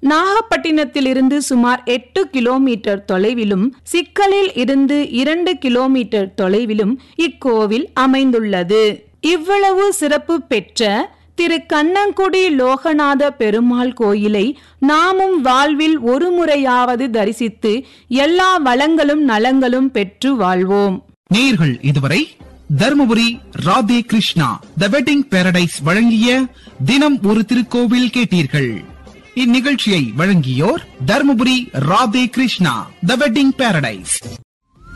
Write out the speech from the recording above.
நாகப்பட்டினத்திலிருந்து சுமார் எட்டு கிலோமீட்டர் தொலைவிலும் சிக்கலில் இருந்து இரண்டு கிலோமீட்டர் தொலைவிலும் இக்கோவில் அமைந்துள்ளது இவ்வளவு சிறப்பு பெற்ற திரு கண்ணங்குடி லோகநாத பெருமாள் கோயிலை நாமும் வாழ்வில் ஒரு முறையாவது தரிசித்து எல்லா வளங்களும் நலங்களும் பெற்று வாழ்வோம் நேர்கள் இதுவரை Dharmapuri Radhe Krishna the wedding paradise வழங்கிய தினம் ஒரு திருக்கோவில் கேட்டீர்கள் இந்நிகழ்ச்சியை வழங்கியோர் Dharmapuri Radhe Krishna the wedding Paradise